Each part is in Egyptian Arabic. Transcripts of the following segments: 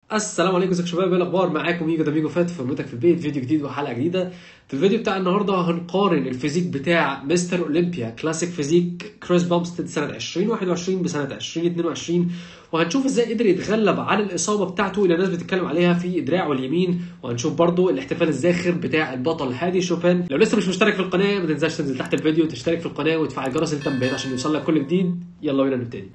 السلام عليكم ازيكم يا شباب ايه الاخبار معاكم ميجو ده ميجو فات فورمتك في البيت فيديو جديد وحلقه جديده في الفيديو بتاع النهارده هنقارن الفيزيك بتاع مستر اولمبيا كلاسيك فيزيك كريس بامستد سنه 2021 بسنه 2022 وهنشوف ازاي قدر يتغلب على الاصابه بتاعته اللي الناس بتتكلم عليها في دراعه اليمين وهنشوف برضو الاحتفال الزاخر بتاع البطل هادي شوبان لو لسه مش مشترك في القناه ما تنساش تنزل تحت الفيديو وتشترك في القناه وتفعل جرس التنبيهات عشان يوصلك كل جديد يلا بينا نبتدي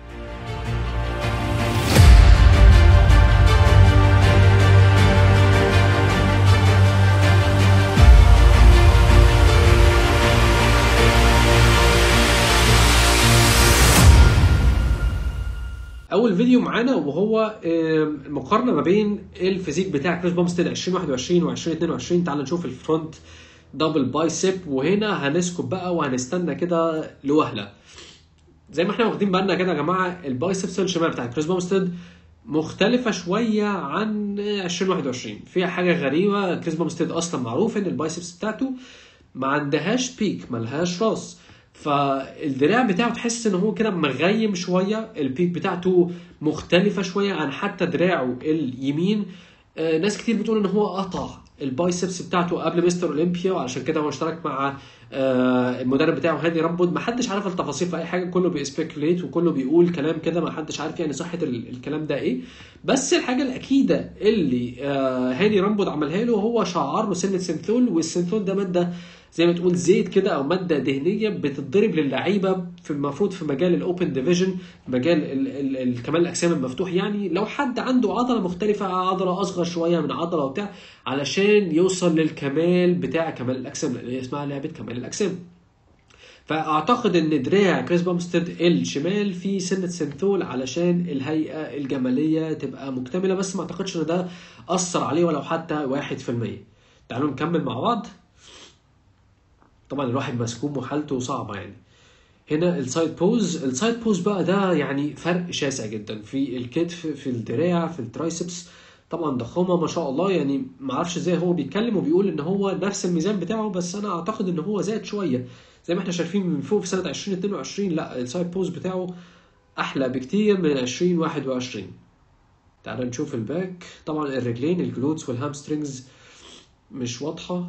اول فيديو معانا وهو آم، المقارنه ما بين الفيزيك بتاع كريس بومستيد 2021 و2022 تعال نشوف الفرونت دبل بايسب وهنا هنسكب بقى وهنستنى كده لوهله زي ما احنا واخدين بالنا كده يا جماعه البايسبس الشمال بتاع كريس بومستيد مختلفة شوية عن 2021 فيها حاجة غريبة كريس بومستيد أصلا معروف إن البايسبس بتاعته ما عندهاش بيك ملهاش راس فالدراع بتاعه تحس ان هو كده مغيم شويه البيك بتاعته مختلفه شويه عن حتى دراعه اليمين آه، ناس كتير بتقول ان هو قطع البايسبس بتاعته قبل مستر اولمبيا وعشان كده هو اشترك مع آه، المدرب بتاعه هاني رامبود ما حدش عارف التفاصيل في اي حاجه كله بيسبيكوليت وكله بيقول كلام كده ما حدش عارف يعني صحه ال- الكلام ده ايه بس الحاجه الاكيده اللي آه، هاني رامبود عملها له هو شعر له سنه سنثول والسنثول ده ماده زي ما تقول زيت كده او ماده دهنيه بتتضرب للعيبه في المفروض في مجال الاوبن ديفيجن مجال ال ال ال كمال الاجسام المفتوح يعني لو حد عنده عضله مختلفه عضله اصغر شويه من عضله وبتاع علشان يوصل للكمال بتاع كمال الاجسام اللي هي اسمها لعبه كمال الاجسام فاعتقد ان دراع كريس بامستد الشمال فيه سنه سنثول علشان الهيئه الجماليه تبقى مكتمله بس ما اعتقدش ان ده اثر عليه ولو حتى 1% تعالوا نكمل مع بعض طبعا الواحد مسكوم وحالته صعبه يعني هنا السايد بوز السايد بوز بقى ده يعني فرق شاسع جدا في الكتف في الدراع في الترايسبس طبعا ضخامه ما شاء الله يعني ما اعرفش ازاي هو بيتكلم وبيقول ان هو نفس الميزان بتاعه بس انا اعتقد ان هو زاد شويه زي ما احنا شايفين من فوق في سنه 2022 لا السايد بوز بتاعه احلى بكتير من 2021 تعال نشوف الباك طبعا الرجلين الجلوتس والهامسترينجز مش واضحه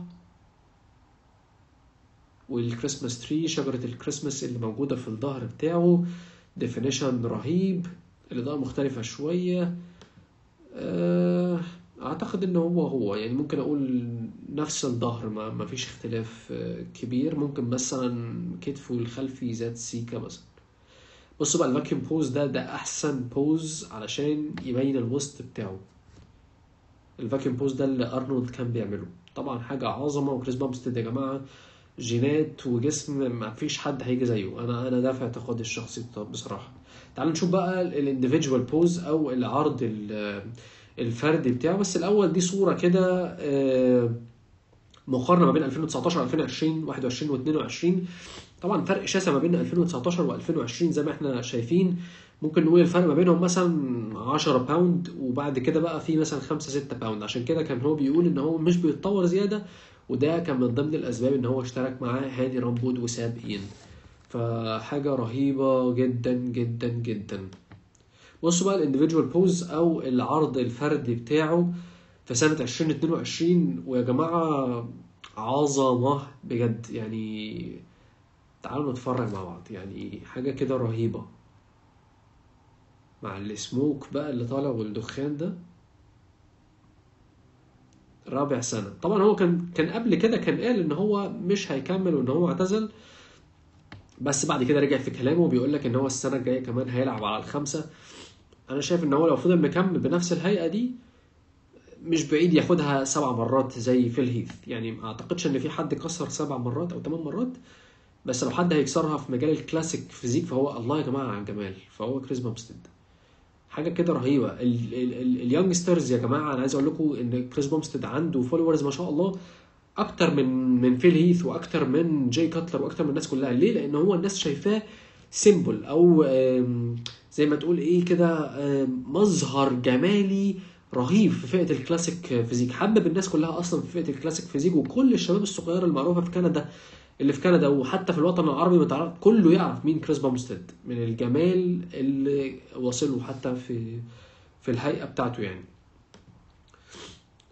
والكريسماس تري شجرة الكريسماس اللي موجودة في الظهر بتاعه ديفينيشن رهيب الإضاءة مختلفة شوية آه، أعتقد إن هو هو يعني ممكن أقول نفس الظهر ما, ما فيش اختلاف آه، كبير ممكن مثلا كتفه الخلفي زاد سيكا مثلا بصوا بقى الفاكيوم بوز ده ده أحسن بوز علشان يبين الوسط بتاعه الفاكيوم بوز ده اللي أرنولد كان بيعمله طبعا حاجة عظمة وكريس بامستد يا جماعة جينات وجسم ما فيش حد هيجي زيه انا انا ده في اعتقادي الشخصي بصراحه تعالوا نشوف بقى الانديفيدوال بوز او العرض ال- الفردي بتاعه بس الاول دي صوره كده آه، مقارنه ما بين 2019 2020 21 و22 طبعا فرق شاسع ما بين 2019 و2020 زي ما احنا شايفين ممكن نقول الفرق ما بينهم مثلا 10 باوند وبعد كده بقى في مثلا 5 6 باوند عشان كده كان هو بيقول ان هو مش بيتطور زياده وده كان من ضمن الاسباب ان هو اشترك معاه هاني رامبود وساب اين فحاجه رهيبه جدا جدا جدا بصوا بقى الانديفيدوال بوز او العرض الفردي بتاعه في سنه 2022 ويا جماعه عظمه بجد يعني تعالوا نتفرج مع بعض يعني حاجه كده رهيبه مع السموك بقى اللي طالع والدخان ده رابع سنة طبعا هو كان كان قبل كده كان قال ان هو مش هيكمل وان هو اعتزل بس بعد كده رجع في كلامه وبيقول لك ان هو السنة الجاية كمان هيلعب على الخمسة انا شايف ان هو لو فضل مكمل بنفس الهيئة دي مش بعيد ياخدها سبع مرات زي فيل هيث يعني ما اعتقدش ان في حد كسر سبع مرات او ثمان مرات بس لو حد هيكسرها في مجال الكلاسيك فيزيك فهو الله يا جماعة على الجمال فهو كريس بامستيد حاجه كده رهيبه ال- ال- ال- اليونجسترز يا جماعه انا عايز اقول لكم ان كريس بومستد عنده فولورز ما شاء الله اكتر من من فيل هيث واكتر من جاي كاتلر واكتر من الناس كلها ليه لان هو الناس شايفاه سيمبل او آم، زي ما تقول ايه كده آم، مظهر جمالي رهيب في فئه الكلاسيك فيزيك حبب الناس كلها اصلا في فئه الكلاسيك فيزيك وكل الشباب الصغيره المعروفه في كندا اللي في كندا وحتى في الوطن العربي متعرف كله يعرف مين كريس بامستد من الجمال اللي واصله حتى في في الهيئه بتاعته يعني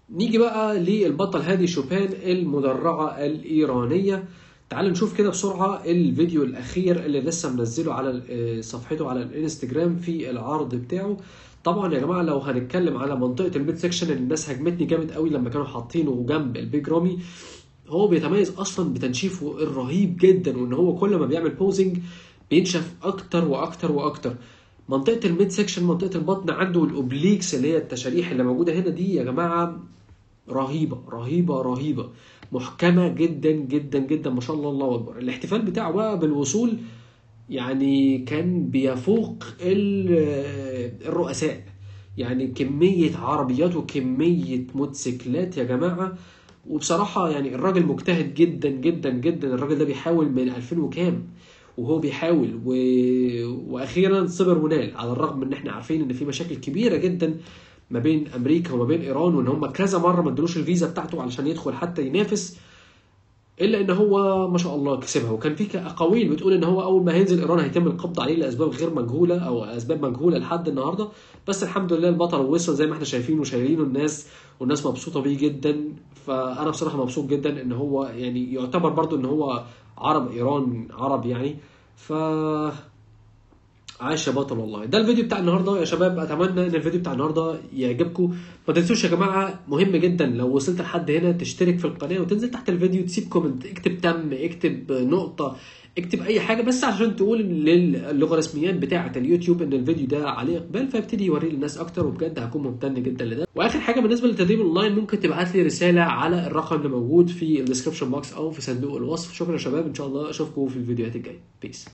نيجي بقى للبطل هادي شوبان المدرعة الإيرانية تعالوا نشوف كده بسرعة الفيديو الأخير اللي لسه منزله على ال- صفحته على الانستجرام في العرض بتاعه طبعا يا جماعة لو هنتكلم على منطقة الميد سيكشن اللي الناس هجمتني جامد قوي لما كانوا حاطينه جنب البيج رامي هو بيتميز اصلا بتنشيفه الرهيب جدا وان هو كل ما بيعمل بوزنج بينشف اكتر واكتر واكتر منطقه الميد سيكشن منطقه البطن عنده الاوبليكس اللي هي التشاريح اللي موجوده هنا دي يا جماعه رهيبه رهيبه رهيبه محكمه جدا جدا جدا ما شاء الله الله اكبر الاحتفال بتاعه بقى بالوصول يعني كان بيفوق ال- الرؤساء يعني كمية عربيات وكمية موتوسيكلات يا جماعة وبصراحة يعني الراجل مجتهد جدا جدا جدا الراجل ده بيحاول من 2000 وكام وهو بيحاول و... واخيرا صبر ونال على الرغم ان احنا عارفين ان في مشاكل كبيره جدا ما بين امريكا وما بين ايران وان هم كذا مره ما ادلوش الفيزا بتاعته علشان يدخل حتى ينافس الا ان هو ما شاء الله كسبها وكان في اقاويل بتقول ان هو اول ما هينزل ايران هيتم القبض عليه لاسباب غير مجهوله او اسباب مجهوله لحد النهارده بس الحمد لله البطل وصل زي ما احنا شايفين وشايلينه الناس والناس مبسوطه بيه جدا فانا بصراحه مبسوط جدا ان هو يعني يعتبر برضو ان هو عرب ايران عرب يعني ف عاش يا بطل والله ده الفيديو بتاع النهارده يا شباب اتمنى ان الفيديو بتاع النهارده يعجبكم ما تنسوش يا جماعه مهم جدا لو وصلت لحد هنا تشترك في القناه وتنزل تحت الفيديو تسيب كومنت اكتب تم اكتب نقطه اكتب اي حاجه بس عشان تقول للوغاريتميات بتاعه اليوتيوب ان الفيديو ده عليه اقبال فيبتدي يوريه للناس اكتر وبجد هكون ممتن جدا لده واخر حاجه بالنسبه للتدريب اونلاين ممكن تبعت لي رساله على الرقم اللي موجود في الديسكربشن بوكس او في صندوق الوصف شكرا يا شباب ان شاء الله اشوفكم في الفيديوهات الجايه بيس